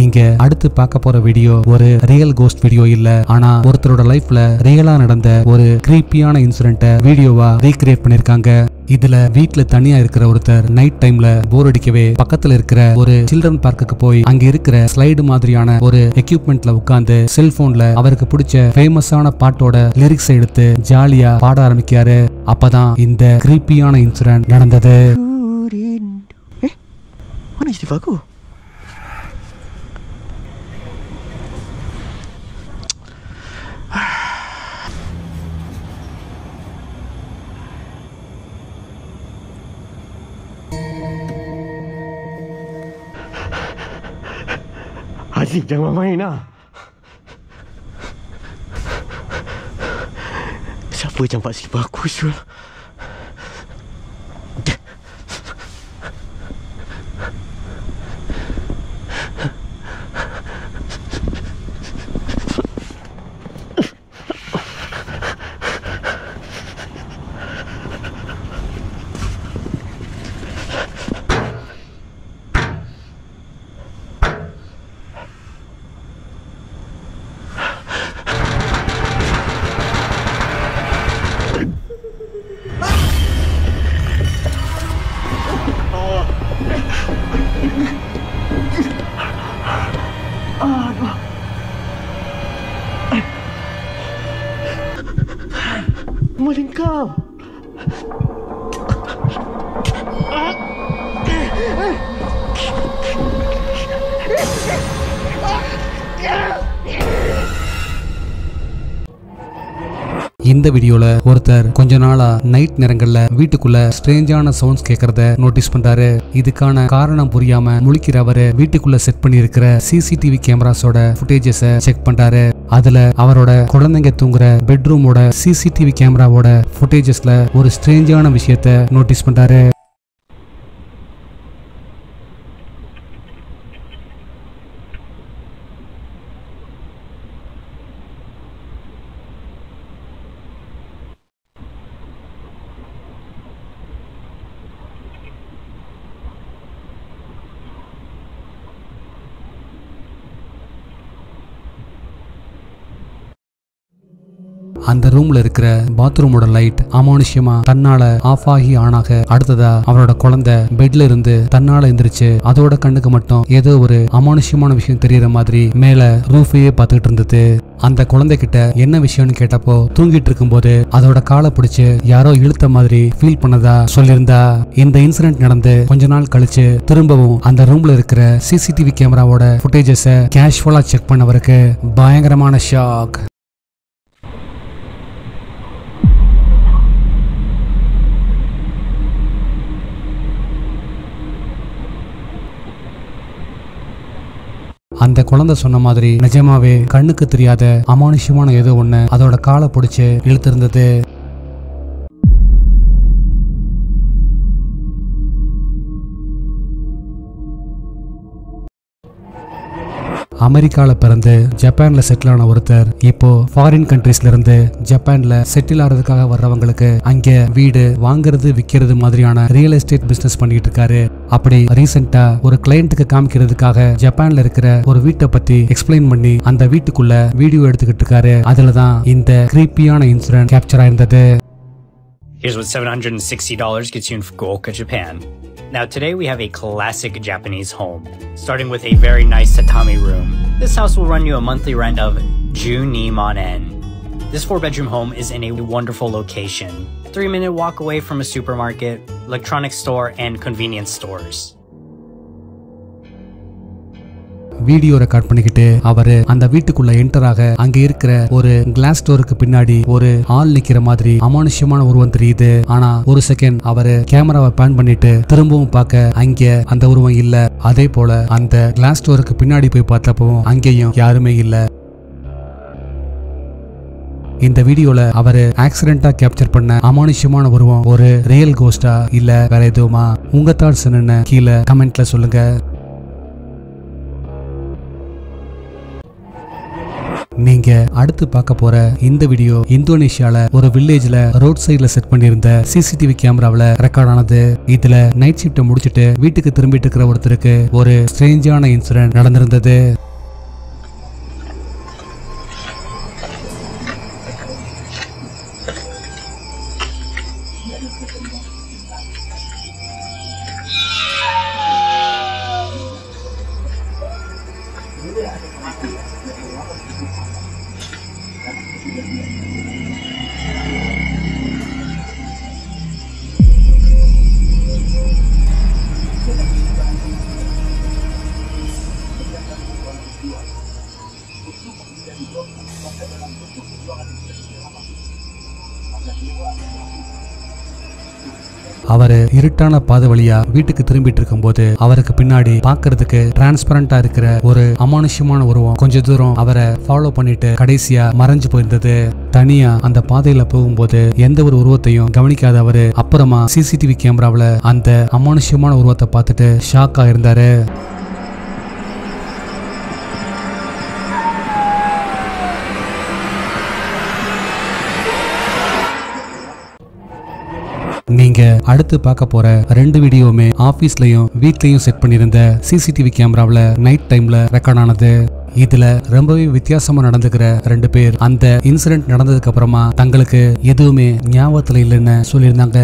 நீங்க அடுத்து பார்க்க போற வீடியோ ஒரு ரியல் கோஸ்ட் வீடியோ இல்ல ஆனா ஒருத்தரோட லைஃப்ல ரியலா நடந்த ஒரு கிரீப்பியான இன்சிடென்ட்டை வீடியோவா ரீக்ரியேட் பண்ணிருக்காங்க இதுல வீட்ல தனியா இருக்கிற ஒருத்தர் நைட் டைம்ல போர் அடிக்கவே பக்கத்துல இருக்கிற ஒரு சில்ட்ரன் பார்க்குக்கு போய் அங்க இருக்கிற ஸ்லைடு மாதிரியான ஒரு எக்யூப்மெண்ட்ல உட்கார்ந்து செல்போன்ல அவருக்கு பிடிச்ச ஃபேமஸான பாட்டோட லிரிக்ஸ் எடுத்து ஜாலியா பாட ஆரம்பிக்காரு அப்பதான் இந்த கிரீப்பியான இன்சிடென்ட் நடந்தது Rindu. Eh, mana isteri aku? Aziz jangan main lah Siapa yang campak sifat aku Syul Maling kau இந்த வீடியோல ஒருத்தர் கொஞ்ச நாளா நைட் நேரங்கள்ல வீட்டுக்குள்ள ஸ்ட்ரேஞ்சான சவுண்ட்ஸ் கேட்கறத நோட்டீஸ் பண்றாரு இதுக்கான காரணம் புரியாம முழிக்கிற அவரு வீட்டுக்குள்ள செட் பண்ணியிருக்கிற சிசிடிவி கேமராஸோட ஃபுட்டேஜஸ செக் பண்றாரு அதுல அவரோட குழந்தைங்க தூங்குற பெட்ரூமோட சிசிடிவி கேமராவோட ஃபுட்டேஜஸ்ல ஒரு ஸ்ட்ரேஞ்சான விஷயத்த நோட்டீஸ் பண்றாரு அந்த ரூம்ல இருக்கிற பாத்ரூமோட லைட் அமானுஷ்யமா தன்னால ஆஃப் ஆகி ஆனாக அடுத்ததா அவரோட குழந்தை பெட்ல இருந்து தன்னால எந்திரிச்சு அதோட கண்ணுக்கு மட்டும் ஏதோ ஒரு அமானுஷ்யமான விஷயம் தெரியற மாதிரி மேல ரூஃபையே பார்த்துக்கிட்டு இருந்தது அந்த குழந்தைகிட்ட என்ன விஷயம்னு கேட்டப்போ தூங்கிட்டு இருக்கும்போது அதோட காலை பிடிச்சு யாரோ இழுத்த மாதிரி ஃபீல் பண்ணதா சொல்லியிருந்தா இந்த இன்சிடென்ட் நடந்து கொஞ்ச நாள் கழிச்சு திரும்பவும் அந்த ரூம்ல இருக்கிற சிசிடிவி கேமராவோட ஃபுட்டேஜஸ கேஷுவலா செக் பண்ணவருக்கு பயங்கரமான ஷாக் அந்த குழந்தை சொன்ன மாதிரி நிஜமாவே கண்ணுக்கு தெரியாத அமானுஷ்யமான ஏதோ ஒண்ணு அதோட காலை பிடிச்சு இழுத்திருந்தது அமெரிக்கால பிறந்து ஜப்பான்ல செட்டில் ஆன ஒருத்தர் இப்போ ஃபாரின் கண்ட்ரீஸ்ல இருந்து ஜப்பான்ல செட்டில் ஆகிறதுக்காக வர்றவங்களுக்கு அங்க வீடு வாங்குறது விக்கிறது மாதிரியான ரியல் எஸ்டேட் பிசினஸ் பண்ணிட்டு இருக்காரு அப்படி ரீசெண்டா ஒரு கிளையண்ட்டுக்கு காமிக்கிறதுக்காக ஜப்பான்ல இருக்கிற ஒரு வீட்டை பத்தி எக்ஸ்பிளைன் பண்ணி அந்த வீட்டுக்குள்ள வீடியோ எடுத்துக்கிட்டு இருக்காரு அதுல தான் இந்த கிரீப்பியான இன்சிடென்ட் கேப்சர் ஆயிருந்தது Here's what $760 gets you in Fukuoka, Japan. Now, today we have a classic Japanese home, starting with a very nice tatami room. This house will run you a monthly rent of Junimonen. This four bedroom home is in a wonderful location. Three minute walk away from a supermarket, electronics store, and convenience stores. Video record பண்ணிக்கிட்டு அவரு அந்த வீட்டுக்குள்ள enter ஆக அங்க இருக்கிற ஒரு class டோருக்கு பின்னாடி ஒரு ஆள் நிக்கிற மாதிரி அமானுஷ்யமான உருவம் தெரியுது ஆனா ஒரு செகண்ட் அவரு கேமராவை பேன் பண்ணிட்டு திரும்பவும் பார்க்க அங்க அந்த உருவம் இல்ல அதே போல அந்த கிளாஸ் டோருக்கு பின்னாடி போய் பார்த்தப்பவும் அங்கேயும் யாருமே இல்ல இந்த வீடியோல அவரு ஆக்சிடென்டா கேப்சர் பண்ண அமானுஷ்யமான உருவம் ஒரு ரியல் கோஸ்டா இல்ல வேற எதுவுமா உங்க தாட்ஸ் என்னன்னு கீழே கமெண்ட்ல சொல்லுங்க நீங்க அடுத்து பார்க்க போற இந்த வீடியோ இந்தோனேஷியால ஒரு வில்லேஜ்ல ரோட் சைடுல செட் பண்ணியிருந்த சிசிடிவி கேமராவில் ரெக்கார்ட் ஆனது இதுல நைட் ஷிஃப்ட்டை முடிச்சிட்டு வீட்டுக்கு திரும்பிட்டு இருக்கிற ஒருத்தருக்கு ஒரு ஸ்ட்ரேஞ்சான இன்சிடென்ட் நடந்திருந்தது அவரு இருட்டான பாதை வழியா வீட்டுக்கு திரும்பிட்டு இருக்கும்போது அவருக்கு பின்னாடி பார்க்கிறதுக்கு டிரான்ஸ்பரண்டா இருக்கிற ஒரு அமானுஷ்யமான உருவம் கொஞ்ச தூரம் அவரை ஃபாலோ பண்ணிட்டு கடைசியா மறைஞ்சு போயிருந்தது தனியா அந்த பாதையில போகும்போது எந்த ஒரு உருவத்தையும் கவனிக்காத அவரு அப்புறமா சிசிடிவி கேமராவுல அந்த அமானுஷ்யமான உருவத்தை பார்த்துட்டு ஷாக்கா இருந்தாரு நீங்க அடுத்து பார்க்க போற ரெண்டு வீடியோவுமே ஆபீஸ்லயும் வீட்லயும் செட் பண்ணியிருந்த சிசிடிவி கேமராவில் நைட் டைம்ல ரெக்கார்ட் ஆனது இதுல ரொம்பவே வித்தியாசமா நடந்துக்கிற ரெண்டு பேர் அந்த இன்சிடென்ட் நடந்ததுக்கு அப்புறமா தங்களுக்கு எதுவுமே ஞாபகத்துல இல்லைன்னு சொல்லியிருந்தாங்க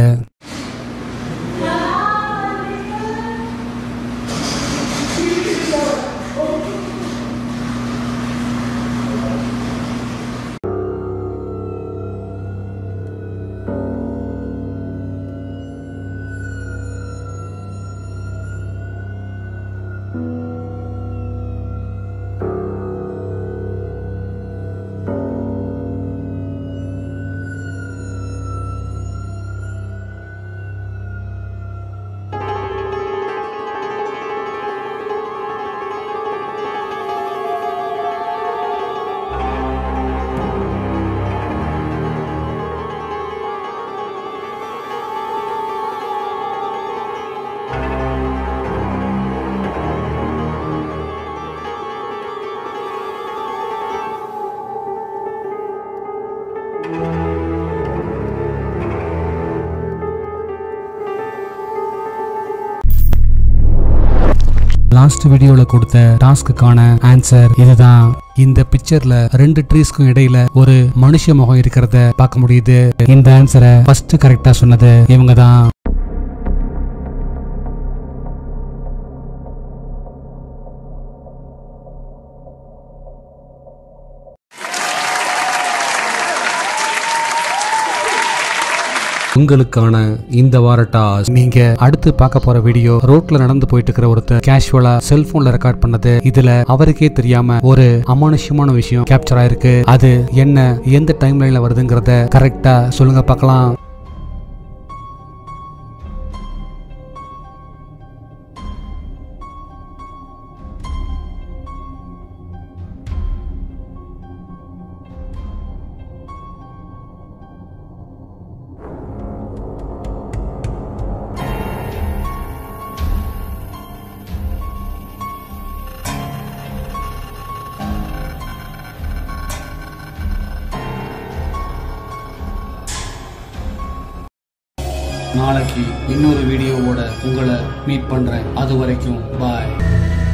லாஸ்ட் வீடியோல கொடுத்த டாஸ்க்குக்கான ஆன்சர் இதுதான் இந்த பிக்சர்ல ரெண்டு ட்ரீஸ்க்கும் இடையில ஒரு மனுஷ முகம் இருக்கிறத பார்க்க முடியுது இந்த ஆன்சரை ஃபர்ஸ்ட் கரெக்டா சொன்னது இவங்க தான் உங்களுக்கான இந்த வார டாஸ் நீங்க அடுத்து பார்க்க போற வீடியோ ரோட்ல நடந்து போயிட்டு இருக்கிற ஒருத்தர் கேஷுவலா செல்போன்ல ரெக்கார்ட் பண்ணது இதுல அவருக்கே தெரியாம ஒரு அமானுஷ்யமான விஷயம் கேப்சர் ஆயிருக்கு அது என்ன எந்த டைம் லைன்ல வருதுங்கிறத கரெக்டா சொல்லுங்க பார்க்கலாம் நாளைக்கு இன்னொரு வீடியோவோட உங்களை மீட் பண்றேன் அது வரைக்கும் பாய்